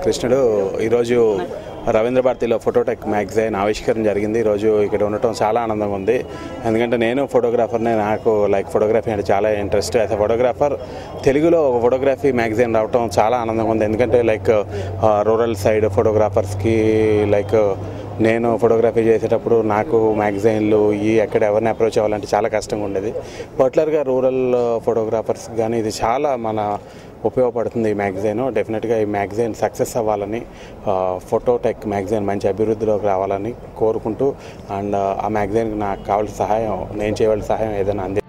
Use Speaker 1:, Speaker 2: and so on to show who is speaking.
Speaker 1: కృష్ణుడు ఈరోజు రవీంద్ర భారతిలో ఫోటోటెక్ మ్యాగజైన్ ఆవిష్కరణ జరిగింది ఈరోజు ఇక్కడ ఉండటం చాలా ఆనందంగా ఉంది ఎందుకంటే నేను ఫోటోగ్రాఫర్నే నాకు లైక్ ఫోటోగ్రఫీ అంటే చాలా ఇంట్రెస్ట్ యాజ్ అ ఫోటోగ్రాఫర్ తెలుగులో ఒక ఫోటోగ్రఫీ మ్యాగజైన్ రావటం చాలా ఆనందంగా ఉంది ఎందుకంటే లైక్ రూరల్ సైడ్ ఫోటోగ్రాఫర్స్కి లైక్ నేను ఫోటోగ్రఫీ చేసేటప్పుడు నాకు మ్యాగజైన్లు ఈ ఎక్కడ ఎవరిని అప్రోచ్ అవ్వాలంటే చాలా కష్టంగా ఉండేది పర్టికులర్గా రూరల్ ఫోటోగ్రాఫర్స్ కానీ ఇది చాలా మన ఉపయోగపడుతుంది ఈ మ్యాగజైన్ డెఫినెట్గా ఈ మ్యాగజైన్ సక్సెస్ అవ్వాలని ఫోటోటెక్ మ్యాగజైన్ మంచి అభివృద్ధిలోకి రావాలని కోరుకుంటూ అండ్ ఆ మ్యాగజైన్కి నాకు కావాల్సిన సహాయం నేను చేయవలసిన సహాయం ఏదైనా అంది